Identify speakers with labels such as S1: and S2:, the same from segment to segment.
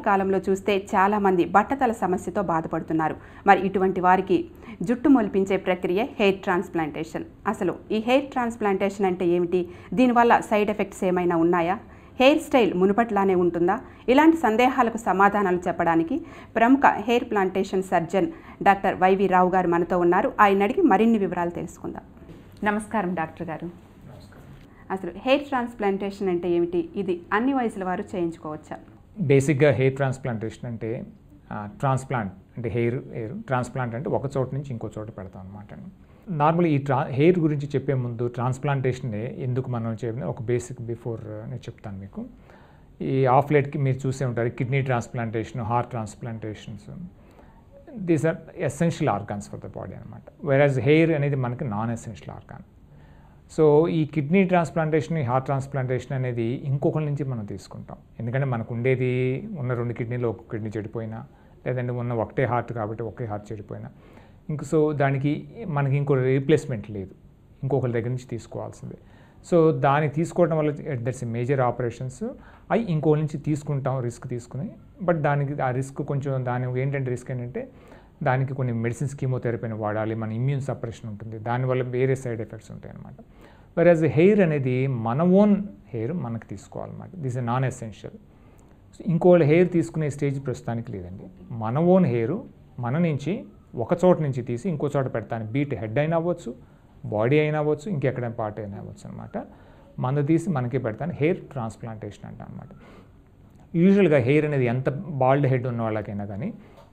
S1: కాలంలో చూస్తే చాలామంది బట్టతల సమస్యతో బాధపడుతున్నారు మరి ఇటువంటి వారికి జుట్టు మొలిపించే ప్రక్రియ హెయిర్ ట్రాన్స్ప్లాంటేషన్ అసలు ఈ హెయిర్ ట్రాన్స్ప్లాంటేషన్ అంటే ఏమిటి దీనివల్ల సైడ్ ఎఫెక్ట్స్ ఏమైనా ఉన్నాయా హెయిర్ స్టైల్ మునుపట్లానే ఉంటుందా ఇలాంటి సందేహాలకు సమాధానాలు చెప్పడానికి ప్రముఖ hair plantation surgeon doctor Y V Rao garu మనతో ఉన్నారు ఆయన అడిగి మరిన్ని వివరాలు తెలుసుకుందాం నమస్కారం డాక్టర్ గారు అసలు హెయిర్ ట్రాన్స్ప్లాంటేషన్ అంటే ఏమిటి ఇది అన్ని వయసుల వారు చేయించుకోవచ్చా
S2: బేసిక్గా హెయిర్ ట్రాన్స్ప్లాంటేషన్ అంటే ట్రాన్స్ప్లాంట్ అంటే హెయిర్ హెయిర్ ట్రాన్స్ప్లాంట్ అంటే ఒక చోట నుంచి ఇంకో చోట పెడతాం అనమాట నార్మల్ ఈ ట్రా హెయిర్ గురించి చెప్పే ముందు ట్రాన్స్ప్లాంటేషన్ ఎందుకు మనం చెప్పిన ఒక బేసిక్ బిఫోర్ నేను చెప్తాను మీకు ఈ ఆఫ్ లైట్కి మీరు చూసే ఉంటారు kidney transplantation heart transplantations these are essential organs for the body అనమాట వెరాజ్ హెయిర్ అనేది మనకి నాన్ ఎసెన్షియల్ ఆర్గాన్ సో ఈ కిడ్నీ ట్రాన్స్ప్లాంటేషన్ ఈ హార్ట్ ట్రాన్స్ప్లాంటేషన్ అనేది ఇంకొకరి నుంచి మనం తీసుకుంటాం ఎందుకంటే మనకు ఉండేది ఉన్న రెండు కిడ్నీలో ఒక కిడ్నీ చెడిపోయినా లేదంటే ఉన్న ఒకటే హార్ట్ కాబట్టి ఒకే హార్ట్ చెడిపోయినా ఇంక సో దానికి మనకి ఇంకో రీప్లేస్మెంట్ లేదు ఇంకొకరి దగ్గర నుంచి తీసుకోవాల్సిందే సో దాన్ని తీసుకోవడం వల్ల దట్స్ మేజర్ ఆపరేషన్స్ అవి ఇంకో నుంచి తీసుకుంటాం రిస్క్ తీసుకుని బట్ దానికి ఆ రిస్క్ కొంచెం దాని ఏంటంటే రిస్క్ ఏంటంటే దానికి కొన్ని మెడిసిన్స్ కీమోథెరపీని వాడాలి మన ఇమ్యూన్ సపరేషన్ ఉంటుంది దానివల్ల వేరే సైడ్ ఎఫెక్ట్స్ ఉంటాయి అనమాట వెరాజ్ హెయిర్ అనేది మన ఓన్ హెయిర్ మనకు తీసుకోవాలన్నమాట దిస్ ఇస్ నాన్ ఎసెన్షియల్ ఇంకో హెయిర్ తీసుకునే స్టేజ్ ప్రస్తుతానికి లేదండి మన ఓన్ హెయిర్ మన నుంచి ఒక చోట నుంచి తీసి ఇంకో చోట పెడతాను బీట్ హెడ్ అయినా అవ్వచ్చు బాడీ అయినా అవ్వచ్చు ఇంకెక్కడైనా పార్ట్ అయినా అవ్వచ్చు అనమాట మన తీసి మనకి పెడతాను హెయిర్ ట్రాన్స్ప్లాంటేషన్ అంట అనమాట యూజువల్గా హెయిర్ అనేది ఎంత బాల్డ్ హెడ్ ఉన్న వాళ్ళకైనా కానీ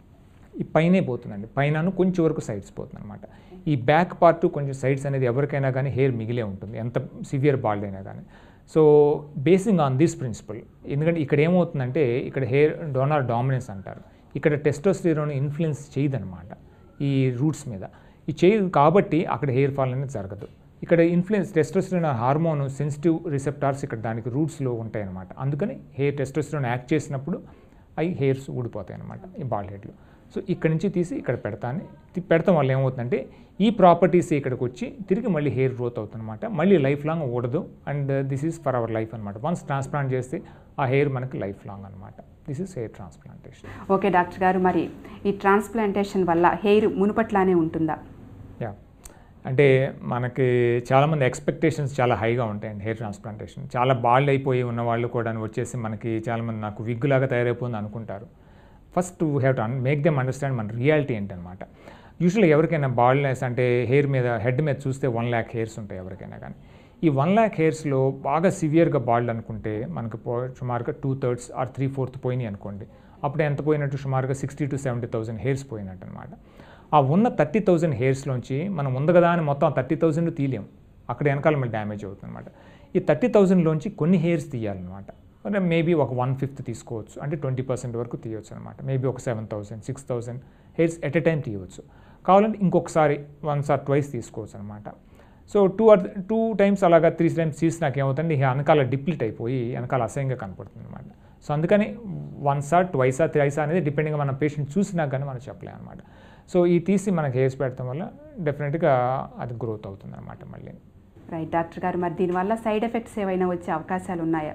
S2: ఈ పైనే పోతుందండి పైన కొంచెం వరకు సైడ్స్ పోతుంది అనమాట ఈ బ్యాక్ పార్ట్ కొంచెం సైడ్స్ అనేది ఎవరికైనా కానీ హెయిర్ మిగిలే ఉంటుంది ఎంత సివియర్ బాల్డ్ అయినా కానీ so basing on this principle ఎందుకంటే ఇక్కడ ఏమవుతుందంటే ఇక్కడ హెయిర్ డోనార్ డామినెన్స్ అంటారు ఇక్కడ టెస్టోస్టిరోన్ ఇన్ఫ్లుయెన్స్ చేయదనమాట ఈ రూట్స్ మీద ఈ చేయదు కాబట్టి అక్కడ హెయిర్ ఫాల్ అనేది జరగదు ఇక్కడ influence testosterone hormone sensitive receptors ఇక్కడ దానికి రూట్స్లో ఉంటాయి అనమాట అందుకని హెయిర్ టెస్టోస్టిరోన్ యాక్ట్ చేసినప్పుడు అవి హెయిర్స్ ఊడిపోతాయి అనమాట ఈ బాల్ హెడ్లో సో ఇక్కడ నుంచి తీసి ఇక్కడ పెడతాను పెడతాం వల్ల ఏమవుతుందంటే ఈ ప్రాపర్టీస్ ఇక్కడికి వచ్చి తిరిగి మళ్ళీ హెయిర్ గ్రోత్ అవుతుందన్నమాట మళ్ళీ లైఫ్ లాంగ్ ఊడదు and this is for our life అనమాట వన్స్ ట్రాన్స్ప్లాంట్ చేస్తే ఆ హెయిర్ మనకి లైఫ్ లాంగ్ అనమాట this is hair transplantation
S1: okay doctor గారు మరి ఈ ట్రాన్స్ప్లాంటేషన్ వల్ల హెయిర్ మునుపట్లానే ఉంటుందా
S2: యా అంటే మనకి చాలామంది ఎక్స్పెక్టేషన్స్ చాలా హైగా ఉంటాయండి హెయిర్ ట్రాన్స్ప్లాంటేషన్ చాలా బాల్డ్ అయిపోయి ఉన్న వాళ్ళు కూడా వచ్చేసి మనకి చాలామంది నాకు విగ్ లాగా తయారైపోయింది అనుకుంటారు first we have to make them understand మన రియాలిటీ ఏంటనమాట యూజువల్గా ఎవరికైనా బాల్డ్నెస్ అంటే హెయిర్ మీద హెడ్ మీద చూస్తే వన్ ల్యాక్ హెయిర్స్ ఉంటాయి ఎవరికైనా కానీ ఈ వన్ ల్యాక్ హెయిర్స్లో బాగా సివియర్గా బాల్డ్ అనుకుంటే మనకు పో సుమారుగా two thirds or three fourth పోయినాయి అనుకోండి అప్పుడు ఎంత పోయినట్టు సుమారుగా sixty to seventy thousand hairs పోయినట్టు అనమాట ఆ ఉన్న థర్టీ థౌసండ్ హెయిర్స్లోంచి మనం ఉంది కదా అని మొత్తం థర్టీ థౌసండ్ తీలేం అక్కడ వెనకాల మళ్ళీ డ్యామేజ్ అవుతుంది అనమాట ఈ థర్టీ థౌసండ్లోంచి కొన్ని హెయిర్స్ తీయాలన్నమాట అంటే మేబీ ఒక వన్ ఫిఫ్త్ తీసుకోవచ్చు అంటే ట్వంటీ పర్సెంట్ వరకు తీయవచ్చు అనమాట మేబీ ఒక seven thousand six thousand hairs at a time తీయవచ్చు కావాలంటే ఇంకొకసారి వన్స్ ఆర్ ట్వైస్ తీసుకోవచ్చు అనమాట so two or two times అలాగా త్రీ టైమ్స్ తీసి నాకు ఏమవుతుంది ఇక వెనకాల డిప్లీట్ అయిపోయి వెనకాల అసహ్యంగా కనపడుతుంది అనమాట సో అందుకని once or twice or thrice అనేది డిపెండింగ్ మన పేషెంట్ చూసినా కానీ మనం చెప్పలేము అనమాట సో ఈ తీసి మనకి హెయిర్స్ పెడతాం వల్ల డెఫినెట్గా అది గ్రోత్ అవుతుంది అనమాట మళ్ళీ
S1: రైట్ డాక్టర్ గారు మరి దీనివల్ల సైడ్ ఎఫెక్ట్స్ ఏవైనా వచ్చే అవకాశాలు ఉన్నాయా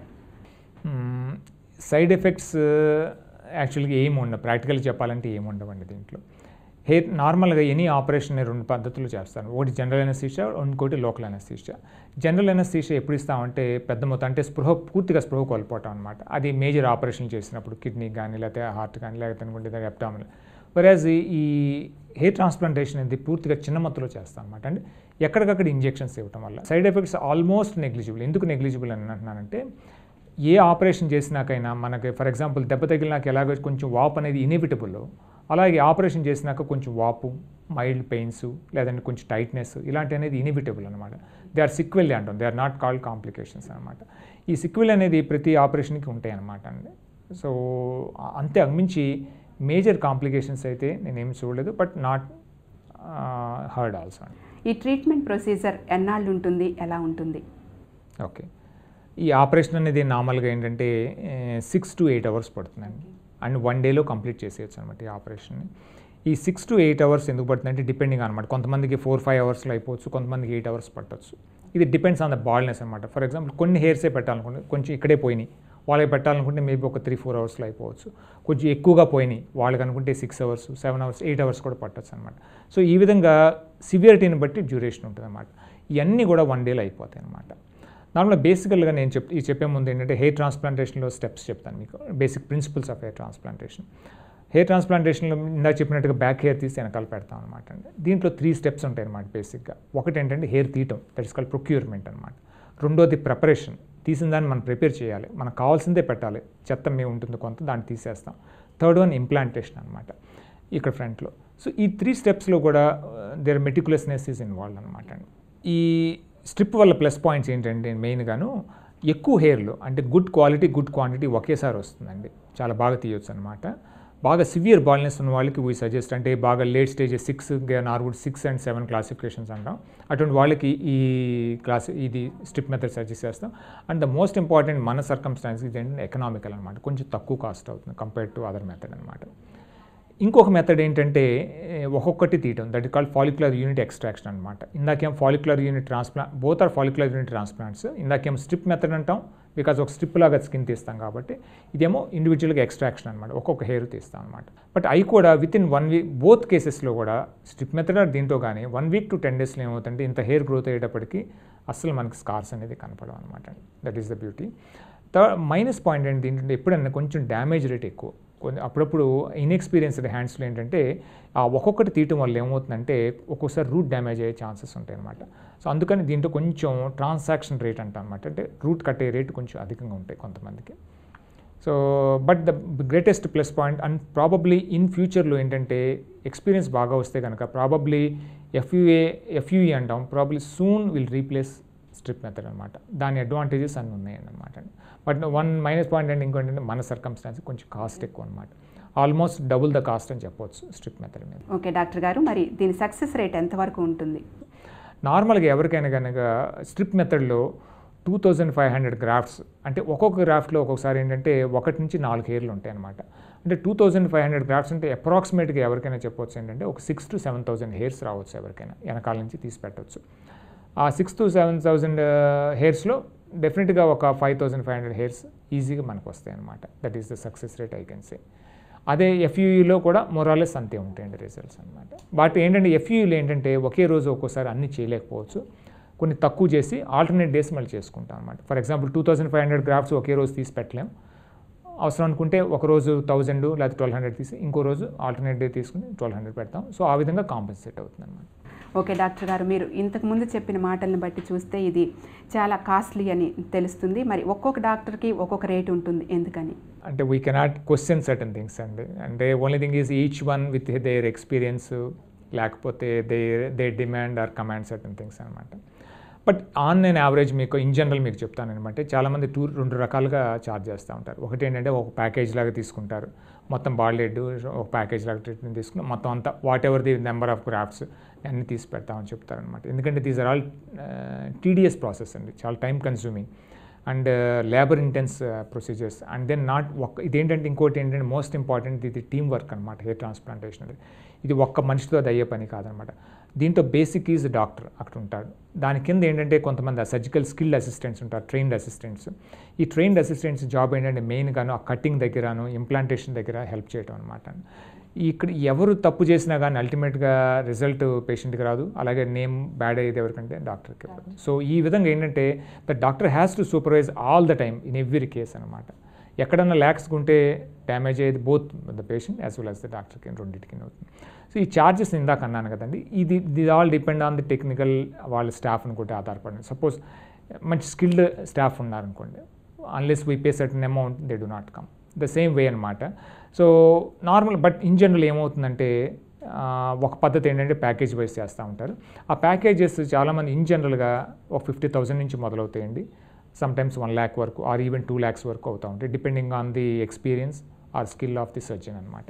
S2: సైడ్ ఎఫెక్ట్స్ యాక్చువల్గా ఏమి ఉండవు ప్రాక్టికల్గా చెప్పాలంటే ఏమి ఉండవండి దీంట్లో హెయిర్ నార్మల్గా ఎనీ ఆపరేషన్ రెండు పద్ధతులు చేస్తాను ఒకటి జనరల్ అనస్థీషియా ఇంకోటి లోకల్ అనస్థీషియా జనరల్ అనస్థీషియా ఎప్పుడు ఇస్తామంటే పెద్ద మొత్తం అంటే స్పృహ పూర్తిగా స్పృహ కోల్పోవటం అనమాట అది మేజర్ ఆపరేషన్ చేసినప్పుడు కిడ్నీ కానీ లేకపోతే హార్ట్ కానీ లేకపోతే అనుకుంటే అప్టామిల్ వెరాజ్ ఈ హెయిర్ ట్రాన్స్ప్లాంటేషన్ అనేది పూర్తిగా చిన్న మొత్తంలో చేస్తాం అనమాట అంటే ఎక్కడికక్కడ ఇంజెక్షన్స్ ఇవ్వటం వల్ల సైడ్ ఎఫెక్ట్స్ ఆల్మోస్ట్ నెగ్లిజిబుల్ ఎందుకు నెగ్లిజిబుల్ అని అంటున్నానంటే ఏ ఆపరేషన్ చేసినాకైనా మనకి ఫర్ ఎగ్జాంపుల్ దెబ్బ తగిలినాక ఎలాగో కొంచెం వాపు అనేది ఇనివిటబుల్ అలాగే ఆపరేషన్ చేసినాక కొంచెం వాపు మైల్డ్ పెయిన్స్ లేదంటే కొంచెం టైట్నెస్ ఇలాంటి అనేది ఇనివిటబుల్ అనమాట దే ఆర్ సిక్వెల్ అంటాం they are not called complications అనమాట ఈ సిక్వెల్ అనేది ప్రతి ఆపరేషన్కి ఉంటాయి అనమాట అండి సో అంతే మించి మేజర్ కాంప్లికేషన్స్ అయితే నేనేమి చూడలేదు బట్ నాట్ హర్డ్ ఆల్సో
S1: ఈ ట్రీట్మెంట్ ప్రొసీజర్ ఎన్నాళ్ళు ఉంటుంది ఎలా ఉంటుంది
S2: ఓకే ఈ ఆపరేషన్ అనేది నార్మల్గా ఏంటంటే సిక్స్ టు ఎయిట్ అవర్స్ పడుతుందండి అండ్ వన్ డేలో కంప్లీట్ చేసేయచ్చు అనమాట ఈ ఆపరేషన్ని ఈ సిక్స్ టు ఎయిట్ అవర్స్ ఎందుకు పడుతుందంటే డిపెండింగ్ అనమాట కొంతమందికి ఫోర్ ఫైవ్ అవర్స్లో అయిపోవచ్చు కొంతమందికి ఎయిట్ అవర్స్ పట్టవచ్చు ఇది డిపెండ్స్ ఆన్ ద బాల్నెస్ అనమాట ఫర్ ఎగ్జాంపుల్ కొన్ని హెయిర్సే పెట్టాలనుకోండి కొంచెం ఇక్కడే పోయినాయి వాళ్ళకి పెట్టాలనుకుంటే మేబీ ఒక త్రీ ఫోర్ అవర్స్లో అయిపోవచ్చు కొంచెం ఎక్కువగా పోయినాయి వాళ్ళకి అనుకుంటే six hours seven hours eight hours కూడా పట్టచ్చు అనమాట సో ఈ విధంగా సివియరిటీని బట్టి డ్యూరేషన్ ఉంటుంది అనమాట ఇవన్నీ కూడా వన్ డేలో అయిపోతాయి అనమాట నార్మల్గా బేసికల్గా నేను చెప్ ఈ చెప్పే ముందు ఏంటంటే హెయిర్ ట్రాన్స్ప్లాంటేషన్లో స్టెప్స్ చెప్తాను మీకు basic principles of hair transplantation hair ట్రాన్స్ప్లాంటేషన్లో ఇందాక చెప్పినట్టుగా బ్యాక్ హెయిర్ తీసి వెనకాల పెడతాం అనమాట అండి దీంట్లో త్రీ స్టెప్స్ ఉంటాయి అనమాట బేసిక్గా ఒకటి ఏంటంటే హెయిర్ తీయటం దట్స్ కాల్ ప్రొక్యూర్మెంట్ అనమాట రెండోది ప్రిపరేషన్ తీసిన దాన్ని మనం ప్రిపేర్ చేయాలి మనకు కావాల్సిందే పెట్టాలి చెత్త మేము ఉంటుంది కొంత దాన్ని తీసేస్తాం థర్డ్ వన్ ఇంప్లాంటేషన్ అనమాట ఇక్కడ ఫ్రంట్లో సో ఈ త్రీ స్టెప్స్లో కూడా దేర్ మెటికులస్నెస్ ఈజ్ ఇన్వాల్వ్ అనమాట అండి ఈ స్ట్రిప్ వల్ల ప్లస్ పాయింట్స్ ఏంటంటే మెయిన్గాను ఎక్కువ హెయిర్లు అంటే గుడ్ క్వాలిటీ గుడ్ క్వాంటిటీ ఒకేసారి వస్తుందండి చాలా బాగా తీయొచ్చు అనమాట బాగా సివియర్ బాల్నెస్ ఉన్న వాళ్ళకి వీ సజెస్ట్ అంటే బాగా late stage six Norwood six and seven classifications అంటాం అటువంటి వాళ్ళకి ఈ క్లాస్ ఇది స్ట్రిప్ మెథడ్ సజెస్ట్ చేస్తాం అండ్ ద మోస్ట్ ఇంపార్టెంట్ మన సర్కమ్స్టాన్సెస్ ఏంటంటే ఎకనామికల్ అనమాట కొంచెం తక్కువ కాస్ట్ అవుతుంది కంపేర్ టు అదర్ మెథడ్ అనమాట ఇంకొక మెథడ్ ఏంటంటే ఏ, ఒక్కొక్కటి తీయటం that is called follicular unit extraction అనమాట ఇందాకేం follicular unit transplant both are follicular unit transplants ఇందాకేం స్ట్రిప్ మెథడ్ అంటాం బికాజ్ ఒక స్ట్రిప్ లాగా స్కిన్ తీస్తాం కాబట్టి ఇదేమో ఇండివిజువల్గా ఎక్స్ట్రాక్షన్ అనమాట ఒక్కొక్క హెయిర్ తీస్తాం అనమాట బట్ అవి కూడా with in one week both కేసెస్లో కూడా స్ట్రిప్ మెథడ్ ఆర్ దీంతో కానీ వన్ వీక్ టు టెన్ డేస్లో ఏమవుతుందంటే ఇంత హెయిర్ గ్రోత్ అయ్యేటప్పటికి అసలు మనకి స్కార్స్ అనేది కనపడవు అనమాట that is the beauty third minus point ఏంటి ఏంటంటే ఎప్పుడన్నా కొంచెం డ్యామేజ్ రేట్ ఎక్కువ కొన్ని అప్పుడప్పుడు ఇన్ఎక్స్పీరియన్స్డ్ హ్యాండ్స్లో ఏంటంటే ఆ ఒక్కొక్కటి తీయటం వల్ల ఏమవుతుందంటే ఒక్కోసారి రూట్ డ్యామేజ్ అయ్యే ఛాన్సెస్ ఉంటాయి అనమాట సో అందుకని దీంట్లో కొంచెం ట్రాన్సాక్షన్ రేట్ అంట అనమాట అంటే రూట్ కట్టే రేట్ కొంచెం అధికంగా ఉంటాయి కొంతమందికి so but the greatest plus point and probably in ఫ్యూచర్లో ఏంటంటే ఎక్స్పీరియన్స్ బాగా వస్తే కనుక ప్రాబబ్లీ ఎఫ్యూఏ ఎఫ్యూఈ అంటాం probably soon will replace strip method అనమాట దాని అడ్వాంటేజెస్ అన్నీ ఉన్నాయన్నమాట బట్ వన్ మైనస్ పాయింట్ అంటే ఇంకోటంటే మన సర్కమ్స్టాన్స్ కొంచెం కాస్ట్ ఎక్కువ అనమాట ఆల్మోస్ట్ డబుల్ ద కాస్ట్ అని చెప్పవచ్చు స్ట్రిప్ మెథడ్ మీద
S1: ఓకే డాక్టర్ గారు మరి దీని సక్సెస్ రేట్ ఎంతవరకు ఉంటుంది
S2: నార్మల్గా ఎవరికైనా కనుక స్ట్రిప్ మెథడ్లో two thousand five hundred grafts అంటే ఒక్కొక్క గ్రాఫ్ట్లో ఒక్కొక్కసారి ఏంటంటే ఒకటి నుంచి నాలుగు హెయిర్లు ఉంటాయి అనమాట అంటే two thousand five hundred grafts అంటే అప్రాక్సిమేట్గా ఎవరికైనా చెప్పొచ్చు ఏంటంటే ఒక six to seven thousand hairs రావచ్చు ఎవరికైనా వెనకాల నుంచి తీసి పెట్టవచ్చు ఆ సిక్స్ టు సెవెన్ థౌజండ్ హెయిర్స్లో డెఫినెట్గా ఒక five thousand five hundred hairs ఈజీగా మనకు వస్తాయి అనమాట that is the success rate I can say అదే ఎఫ్యూఈలో కూడా మొరాలెస్ అంతే ఉంటాయండి రిజల్ట్స్ అనమాట బట్ ఏంటంటే ఎఫ్యూఈలో ఏంటంటే ఒకే రోజు ఒక్కోసారి అన్ని చేయలేకపోవచ్చు కొన్ని తక్కువ చేసి ఆల్టర్నేట్ డేస్ మళ్ళీ చేసుకుంటాం అనమాట for example two thousand five hundred grafts ఒకే రోజు తీసి పెట్టలేం అవసరం అనుకుంటే ఒక రోజు థౌజండ్ లేదా ట్వెల్వ్ హండ్రెడ్ తీసి ఇంకో రోజు ఆల్టర్నేట్ డే తీసుకుని ట్వెల్వ్ హండ్రెడ్ పెడతాం సో ఆ విధంగా కాంపెన్సేట్ అవుతుంది అనమాట
S1: ఓకే డాక్టర్ గారు మీరు ఇంతకు ముందు చెప్పిన మాటలను బట్టి చూస్తే ఇది చాలా కాస్ట్లీ అని తెలుస్తుంది మరి ఒక్కొక్క డాక్టర్కి ఒక్కొక్క రేట్ ఉంటుంది ఎందుకని
S2: అంటే we cannot question certain things అండి అంటే only thing is each one with their experience లేకపోతే they they demand or command certain things అనమాట బట్ ఆన్ నేను యావరేజ్ మీకు ఇన్ జనరల్ మీకు చెప్తాను అనమాట చాలామంది టూ రెండు రకాలుగా ఛార్జ్ చేస్తూ ఉంటారు ఒకటి ఏంటంటే ఒక ప్యాకేజ్ లాగా తీసుకుంటారు మొత్తం బాల్ హెడ్ ఒక ప్యాకేజ్ లాగా ట్రీట్మెంట్ తీసుకుని మొత్తం అంతా whatever the number of grafts అన్నీ తీసి పెడతామని చెప్తారనమాట ఎందుకంటే these are all tedious process అండి చాలా time consuming and labour intensive procedures and then not ఒక్క ఇదేంటంటే ఇంకోటి ఏంటంటే మోస్ట్ ఇంపార్టెంట్ ఇది టీమ్ వర్క్ అనమాట హెయిర్ ట్రాన్స్ప్లాంటేషన్ అనేది ఇది ఒక్క మనిషితో అది అయ్యే పని కాదనమాట దీంట్లో బేసిక్ ఈజ్ డాక్టర్ అక్కడ ఉంటాడు దాని కింద ఏంటంటే కొంతమంది సర్జికల్ స్కిల్ అసిస్టెంట్స్ ఉంటారు ట్రైన్డ్ అసిస్టెంట్స్ ఈ ట్రైన్డ్ అసిస్టెంట్స్ జాబ్ ఏంటంటే మెయిన్గాను ఆ కటింగ్ దగ్గరను ఇంప్లాంటేషన్ దగ్గర హెల్ప్ చేయడం అనమాట ఇక్కడ ఎవరు తప్పు చేసినా కానీ అల్టిమేట్గా రిజల్ట్ పేషెంట్కి రాదు అలాగే నేమ్ బ్యాడ్ అయ్యేది ఎవరికంటే డాక్టర్కి రాదు సో ఈ విధంగా ఏంటంటే the doctor has to supervise all the time in every case అనమాట ఎక్కడన్నా ల్యాక్స్ ఉంటే డ్యామేజ్ అయ్యేది both the patient as well as the డాక్టర్కి రెండింటికి అవుతుంది సో ఈ ఛార్జెస్ ఇందాక అన్నాను కదండి ఇది the all depend on the technical వాళ్ళ స్టాఫ్ అనుకుంటే ఆధారపడి సపోజ్ మంచి స్కిల్డ్ స్టాఫ్ ఉన్నారనుకోండి unless we pay certain amount they do not come the same way అనమాట so normal but in general ఏమవుతుందంటే ఆ, ఒక పద్ధతి ఏంటంటే ప్యాకేజ్ వైజ్ చేస్తూ ఉంటారు ఆ ప్యాకేజెస్ చాలామంది ఇన్ జనరల్గా ఒక ఫిఫ్టీ థౌసండ్ నుంచి మొదలవుతాయండి సమ్ టైమ్స్ వన్ ల్యాక్ వరకు ఆర్ ఈవెన్ టూ ల్యాక్స్ వరకు అవుతూ ఉంటాయి depending on the experience or skill of the surgeon అనమాట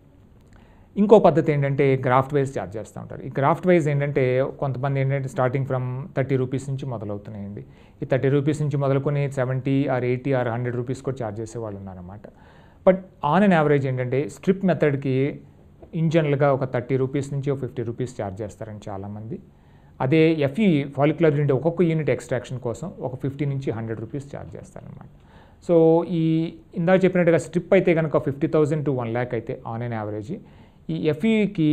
S2: ఇంకో పద్ధతి ఏంటంటే గ్రాఫ్ట్ వైజ్ ఛార్జ్ చేస్తూ ఉంటారు ఈ గ్రాఫ్ట్ వైజ్ ఏంటంటే కొంతమంది ఏంటంటే స్టార్టింగ్ ఫ్రమ్ థర్టీ రూపీస్ నుంచి మొదలవుతున్నాయండి ఈ థర్టీ రూపీస్ నుంచి మొదలుకొని seventy or eighty or hundred rupees కూడా ఛార్జ్ చేసే వాళ్ళు ఉన్నారన్నమాట బట్ ఆన్ అండ్ యావరేజ్ ఏంటంటే స్ట్రిప్ మెథడ్కి ఇన్ జనరల్గా ఒక థర్టీ రూపీస్ నుంచి ఒక ఫిఫ్టీ రూపీస్ ఛార్జ్ చేస్తారని చాలామంది అదే ఎఫ్ఈ ఫాలిక్యులర్ యూనిట్ ఒక్కొక్క యూనిట్ ఎక్స్ట్రాక్షన్ కోసం ఒక ఫిఫ్టీ నుంచి హండ్రెడ్ రూపీస్ ఛార్జ్ చేస్తారనమాట సో ఈ ఇందాక చెప్పినట్టుగా స్ట్రిప్ అయితే కనుక fifty thousand to one lakh అయితే ఆన్ అండ్ యావరేజ్ ఈ ఎఫ్ఈకి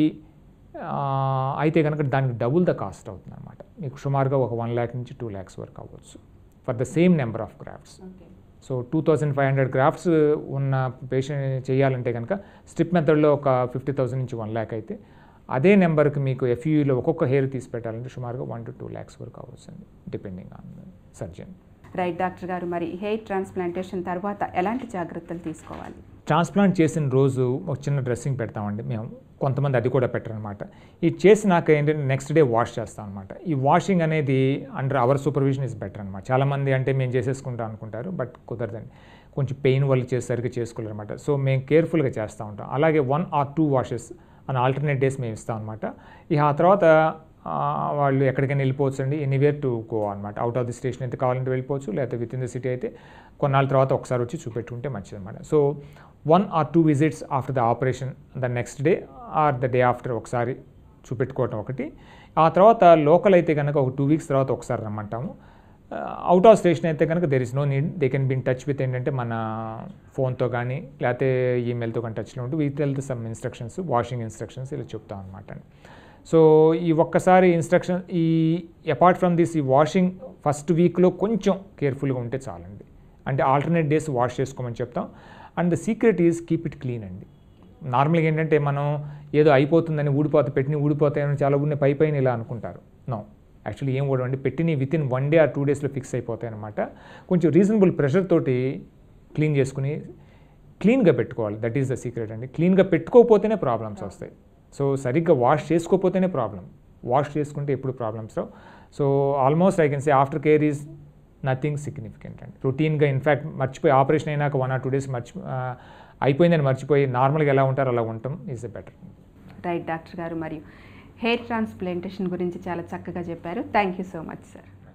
S2: అయితే కనుక దానికి డబుల్ ద కాస్ట్ అవుతుంది అనమాట మీకు సుమారుగా ఒక వన్ ల్యాక్ నుంచి టూ ల్యాక్స్ వరకు అవ్వచ్చు for the same number of grafts so two thousand five hundred grafts ఉన్న పేషెంట్ చేయాలంటే కనుక స్ట్రిప్ మెథడ్లో ఒక ఫిఫ్టీ థౌసండ్ నుంచి వన్ ల్యాక్ అయితే అదే నెంబర్కి మీకు ఎఫ్యూలో ఒక్కొక్క హెయిర్ తీసి పెట్టాలంటే సుమారుగా వన్ టు టూ ల్యాక్స్ వరకు అవ్వచ్చు అండి depending on surgeon
S1: right doctor గారు మరి హెయిర్ ట్రాన్స్ప్లాంటేషన్ తర్వాత ఎలాంటి జాగ్రత్తలు తీసుకోవాలి
S2: ట్రాన్స్ప్లాంట్ చేసిన రోజు ఒక చిన్న డ్రెస్సింగ్ పెడతామండి మేము కొంతమంది అది కూడా పెట్టరనమాట ఈ చేసినాక ఏంటంటే నెక్స్ట్ డే వాష్ చేస్తాం అనమాట ఈ వాషింగ్ అనేది under our supervision is better అనమాట చాలామంది అంటే మేము చేసేసుకుంటాం అనుకుంటారు బట్ కుదరదండి కొంచెం పెయిన్ వల్ల చేసేసరికి చేసుకోలేరు అనమాట సో మేము కేర్ఫుల్గా చేస్తూ ఉంటాం అలాగే వన్ ఆర్ టూ వాషెస్ అని ఆల్టర్నేట్ డేస్ మేము ఇస్తాం అనమాట ఇక ఆ తర్వాత ఆ, వాళ్ళు ఎక్కడికైనా వెళ్ళిపోవచ్చు అండి ఎనీవేర్ టు గో అనమాట అవుట్ ఆఫ్ ది స్టేషన్ అయితే కావాలంటే వెళ్ళిపోవచ్చు లేకపోతే విత్ ఇన్ ది సిటీ అయితే కొన్నాళ్ళ తర్వాత ఒకసారి వచ్చి చూపెట్టుకుంటే మంచిది అనమాట so one or two visits after the operation the next day or the day after ఒకసారి చూపెట్టుకోవటం ఒకటి ఆ తర్వాత లోకల్ అయితే కనుక ఒక టూ వీక్స్ తర్వాత ఒకసారి రమ్మంటాము అవుట్ ఆఫ్ స్టేషన్ అయితే కనుక there is no need they can be in touch with ఏంటంటే మన ఫోన్తో కానీ లేకపోతే ఈమెయిల్తో కానీ టచ్లో ఉంటూ with health some instructions washing instructions ఇలా చెప్తాం అనమాట సో ఈ ఒక్కసారి ఇన్స్ట్రక్షన్ ఈ అపార్ట్ ఫ్రమ్ దిస్ ఈ వాషింగ్ ఫస్ట్ వీక్లో కొంచెం కేర్ఫుల్గా ఉంటే చాలండి అంటే ఆల్టర్నేట్ డేస్ వాష్ చేసుకోమని చెప్తాం and the secret is keep it clean అండి నార్మల్గా ఏంటంటే మనం ఏదో అయిపోతుందని ఊడిపోతే పెట్టిన ఊడిపోతాయని చాలా ఊరిని పై పైన ఇలా అనుకుంటారు నో యాక్చువల్లీ ఏం ఊడవండి పెట్టిన with in one day or two డేస్లో ఫిక్స్ అయిపోతాయి అనమాట కొంచెం రీజనబుల్ ప్రెషర్ తోటి క్లీన్ చేసుకుని క్లీన్గా పెట్టుకోవాలి దట్ ఈస్ ద సీక్రెట్ అండి క్లీన్గా పెట్టుకోకపోతేనే ప్రాబ్లమ్స్ వస్తాయి సో సరిగ్గా వాష్ చేసుకోకపోతేనే ప్రాబ్లం వాష్ చేసుకుంటే ఎప్పుడు ప్రాబ్లమ్స్ రావు so almost I can say after care is nothing significant అండి రొటీన్గా ఇన్ఫ్యాక్ట్ మర్చిపోయి ఆపరేషన్ అయినాక వన్ ఆర్ టూ డేస్ మర్చి ఆ, అయిపోయిందని మర్చిపోయి నార్మల్గా ఎలా ఉంటారో అలా ఉండటం is a better
S1: right doctor గారు మరియు హెయిర్ ట్రాన్స్ప్లాంటేషన్ గురించి చాలా చక్కగా చెప్పారు thank you so much sir